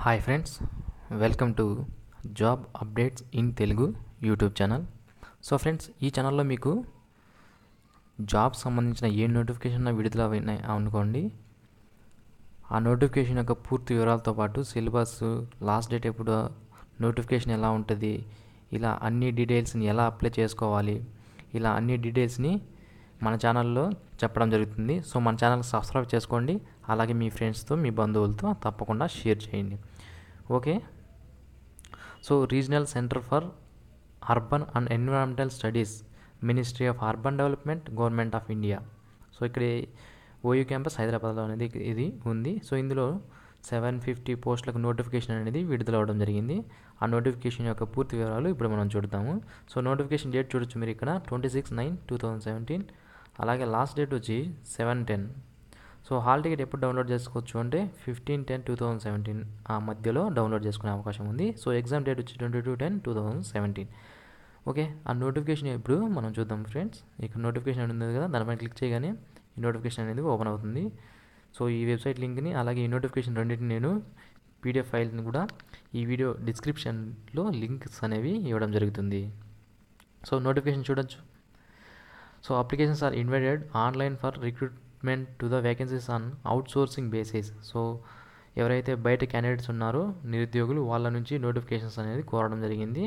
hi friends welcome to job updates in Telugu YouTube channel so friends ఈ ఛానల్లో మీకు job సంబంధించిన ఏ నోటిఫికేషన్ విడుదల అయినాయి అనుకోండి ఆ నోటిఫికేషన్ యొక్క పూర్తి వివరాలతో పాటు సిలబస్ లాస్ట్ డేట్ ఎప్పుడు నోటిఫికేషన్ ఎలా ఉంటుంది ఇలా అన్ని డీటెయిల్స్ని ఎలా అప్లై చేసుకోవాలి ఇలా అన్ని డీటెయిల్స్ని మన ఛానల్లో చెప్పడం జరుగుతుంది సో మన ఛానల్ సబ్స్క్రైబ్ చేసుకోండి అలాగే మీ ఫ్రెండ్స్తో మీ బంధువులతో తప్పకుండా షేర్ చేయండి okay so regional centre for urban and environmental studies ministry of urban development government of India so ఇక్కడ ఓయూ క్యాంపస్ హైదరాబాద్లో అనేది ఇది ఉంది సో ఇందులో సెవెన్ ఫిఫ్టీ పోస్టులకు నోటిఫికేషన్ అనేది విడుదల అవ్వడం జరిగింది ఆ నోటిఫికేషన్ యొక్క పూర్తి వివరాలు ఇప్పుడు మనం చూద్దాము సో నోటిఫికేషన్ డేట్ చూడొచ్చు మీరు ఇక్కడ twenty six nine two thousand seventeen అలాగే లాస్ట్ డేట్ వచ్చి seven ten so hall ticket ఎప్పుడు డౌన్లోడ్ చేసుకోవచ్చు అంటే fifteen ten two thousand seventeen ఆ మధ్యలో డౌన్లోడ్ చేసుకునే అవకాశం ఉంది సో ఎగ్జామ్ డేట్ వచ్చి twenty two ten two thousand seventeen okay ఆ నోటిఫికేషన్ ఇప్పుడు మనం చూద్దాం ఫ్రెండ్స్ ఇక్కడ నోటిఫికేషన్ ఉంది కదా దానిపైన క్లిక్ చేయగానే ఈ నోటిఫికేషన్ అనేది ఓపెన్ అవుతుంది సో ఈ వెబ్సైట్ లింక్ని అలాగే ఈ నోటిఫికేషన్ రెండింటిని నేను పీడిఎఫ్ ఫైల్ని కూడా ఈ వీడియో డిస్క్రిప్షన్లో లింక్స్ అనేవి ఇవ్వడం జరుగుతుంది సో నోటిఫికేషన్ చూడొచ్చు so applications are invited online for recruitment to the vacancies on outsourcing basis so ఎవరైతే బయట క్యాండిడేట్స్ ఉన్నారో నిరుద్యోగులు వాళ్ళ నుంచి నోటిఫికేషన్స్ అనేది కోరడం జరిగింది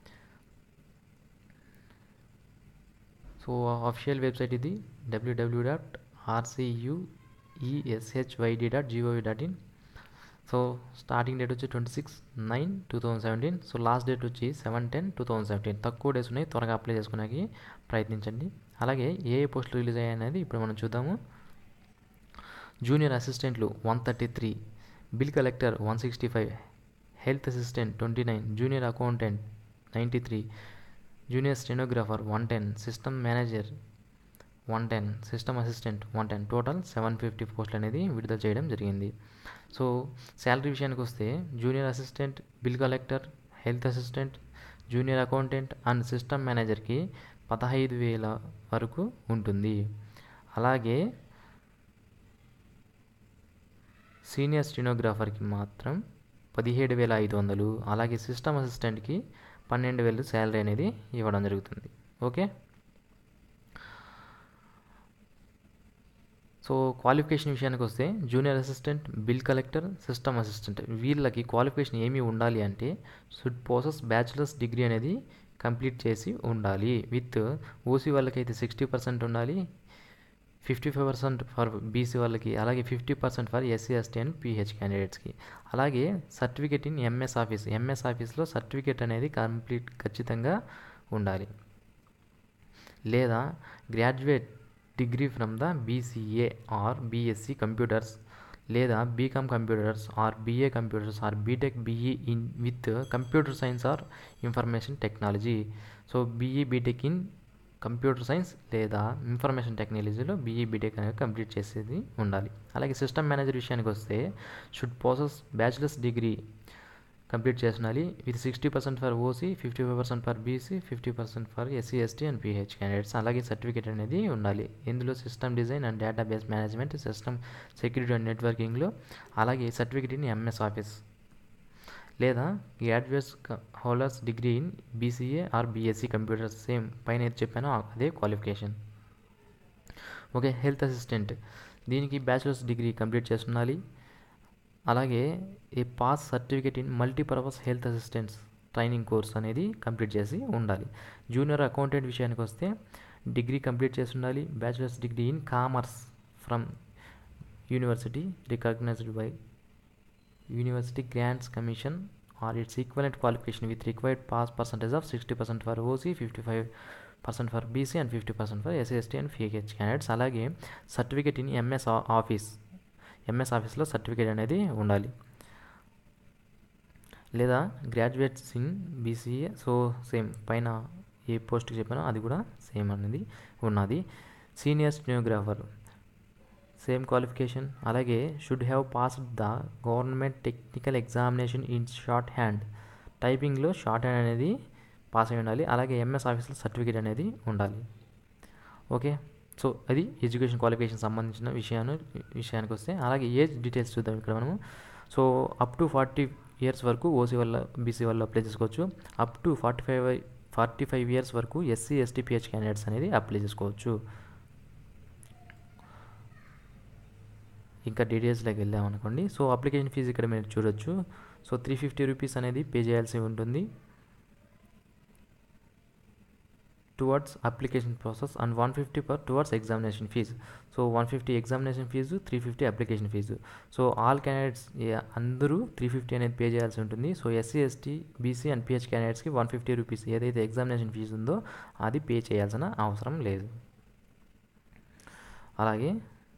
సో అఫిషియల్ వెబ్సైట్ ఇది WWW dot RCUESHYD dot GOV dot in so starting date వచ్చి twenty six nine two thousand seventeen so last date వచ్చి seven ten two thousand seventeen తక్కువ డేస్ ఉన్నాయి త్వరగా అప్లై చేసుకోవడానికి ప్రయత్నించండి అలాగే ఏ ఏ పోస్టులు రిలీజ్ అయ్యాయి అనేది ఇప్పుడు మనం చూద్దాము జూనియర్ అసిస్టెంట్లు one thirty three bill collector one sixty five health assistant twenty nine junior accountant ninety three junior stenographer one ten system manager one ten system assistant one ten total seven fifty పోస్టులు అనేది విడుదల చేయడం జరిగింది so salary విషయానికి వస్తే junior assistant bill collector health assistant junior accountant and system మేనేజర్కి పదహైదు వేల వరకు ఉంటుంది అలాగే సీనియర్ స్టెనోగ్రాఫర్కి మాత్రం పదిహేడు వేల ఐదు వందలు అలాగే సిస్టమ్ అసిస్టెంట్కి పన్నెండు వేలు శాలరీ అనేది ఇవ్వడం జరుగుతుంది ఓకే సో క్వాలిఫికేషన్ విషయానికి వస్తే junior assistant bill collector system assistant వీళ్ళకి క్వాలిఫికేషన్ ఏమి ఉండాలి అంటే షుడ్ పోసెస్ బ్యాచిలర్స్ డిగ్రీ అనేది కంప్లీట్ చేసి ఉండాలి విత్ ఓసీ వాళ్ళకైతే సిక్స్టీ పర్సెంట్ ఉండాలి fifty five percent for BC వాళ్ళకి అలాగే fifty percent for SC ST and PH క్యాండిడేట్స్కి అలాగే certificate in MS office MS ఆఫీస్లో సర్టిఫికేట్ అనేది కంప్లీట్ ఖచ్చితంగా ఉండాలి లేదా graduate degree from the BCA or BSc computers లేదా BCom computers or BA computers or BTech BE in with computer science or information technology so BE BTech in computer science లేదా information టెక్నాలజీలో BE BTech అనేది complete చేసేది ఉండాలి అలాగే system manager విషయానికి వస్తే should process bachelor's degree complete చేస్తుండాలి with sixty percent for OC fifty five percent for BC fifty percent for SC ST and PH candidates అలాగే సర్టిఫికేట్ అనేది ఉండాలి ఇందులో system design and database management system security and నెట్వర్కింగ్లో అలాగే certificate in MS office లేదా graduates holders degree in BCA or BSc computers same పైన ఏది చెప్పానో అదే క్వాలిఫికేషన్ ఓకే హెల్త్ అసిస్టెంట్ దీనికి బ్యాచిలర్స్ డిగ్రీ కంప్లీట్ చేస్తుండాలి అలాగే a pass certificate in multipurpose health assistants training course అనేది కంప్లీట్ చేసి ఉండాలి జూనియర్ అకౌంటెంట్ విషయానికి వస్తే డిగ్రీ కంప్లీట్ చేసి ఉండాలి bachelor's degree in commerce from university recognised by university grants commission or its equivalent qualification with required pass percentage of sixty percent for OC fifty five percent for BC and fifty percent for SC ST and PH candidates అలాగే certificate in MS office MS ఆఫీస్లో certificate అనేది ఉండాలి లేదా graduates in BCA so same పైన ఏ పోస్ట్కి చెప్పానో అది కూడా సేమ్ అనేది ఉన్నది సీనియర్ స్టెనోగ్రాఫర్ సేమ్ క్వాలిఫికేషన్ అలాగే should have passed the government technical examination in shorthand టైపింగ్లో షార్ట్ హ్యాండ్ అనేది పాస్ అయి ఉండాలి అలాగే ఎంఎస్ ఆఫీస్లో సర్టిఫికేట్ అనేది ఉండాలి ఓకే సో అది ఎడ్యుకేషన్ క్వాలిఫికేషన్ సంబంధించిన విషయాన్ని విషయానికి వస్తే అలాగే ఏజ్ డీటెయిల్స్ చూద్దాం ఇక్కడ మనము so up to forty years వరకు ఓసీ వల్ల బీసీ వాళ్ళు అప్లై చేసుకోవచ్చు up to forty five forty five years వరకు ఎస్సీ ఎస్టీ పిహెచ్ క్యాండిడేట్స్ అనేది అప్లై చేసుకోవచ్చు ఇంకా డీటెయిల్స్లోకి వెళ్ళామనుకోండి సో అప్లికేషన్ ఫీజు ఇక్కడ మీరు చూడొచ్చు సో త్రీ ఫిఫ్టీ రూపీస్ అనేది పే చేయాల్సి ఉంటుంది towards application process and one fifty per towards examination fee so one fifty examination fee three fifty application fee so all candidates అందరూ త్రీ ఫిఫ్టీ అనేది pay చేయాల్సి ఉంటుంది so SC ST BC and PH క్యాండిడేట్స్కి one fifty rupees ఏదైతే examination fee ఉందో అది pay చేయాల్సిన అవసరం లేదు అలాగే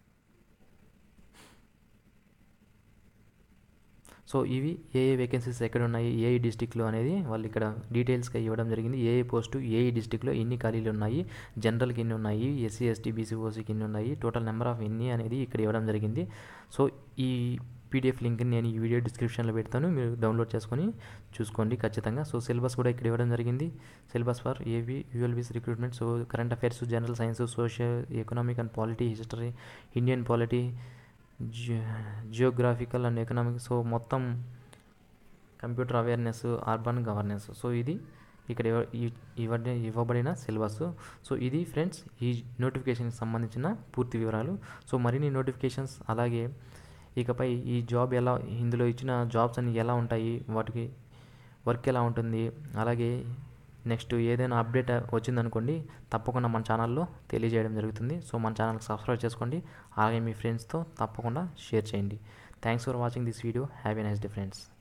సో ఇవి ఏ ఏ వేకెన్సీస్ ఎక్కడ ఉన్నాయి ఏ ఏ డిస్టిక్లో అనేది వాళ్ళు ఇక్కడ డీటెయిల్స్గా ఇవ్వడం జరిగింది ఏ ఏ పోస్టు ఏ ఏ డిస్టిక్లో ఎన్ని ఖాళీలు ఉన్నాయి జనరల్కి ఎన్ని ఉన్నాయి ఎస్సీ ఎస్టీ బీసీ ఓసీకి ఎన్ని ఉన్నాయి టోటల్ నెంబర్ ఆఫ్ ఎన్ని అనేది ఇక్కడ ఇవ్వడం జరిగింది సో ఈ పీడిఎఫ్ లింక్ని నేను ఈ వీడియో డిస్క్రిప్షన్లో పెడతాను మీరు డౌన్లోడ్ చేసుకొని చూసుకోండి ఖచ్చితంగా సో సిలబస్ కూడా ఇక్కడ ఇవ్వడం జరిగింది సిలబస్ ఫర్ ఏవి ULBs recruitment so current affairs general science social economic and polity history Indian polity geographical and economic so మొత్తం computer awareness urban governance so ఇది ఇక్కడ ఇవ్వబడిన ఇవ్వబడిన సిలబస్ సో ఇది ఫ్రెండ్స్ ఈ నోటిఫికేషన్కి సంబంధించిన పూర్తి వివరాలు సో మరిన్ని నోటిఫికేషన్స్ అలాగే ఇకపై ఈ జాబ్ ఎలా ఇందులో ఇచ్చిన జాబ్స్ అన్ని ఎలా ఉంటాయి వాటికి వర్క్ ఎలా ఉంటుంది అలాగే నెక్స్ట్ ఏదైనా అప్డేట్ వచ్చిందనుకోండి తప్పకుండా మన ఛానల్లో తెలియజేయడం జరుగుతుంది సో మన ఛానల్కి సబ్స్క్రైబ్ చేసుకోండి అలాగే మీ ఫ్రెండ్స్తో తప్పకుండా షేర్ చేయండి thanks for watching this video have a nice day friends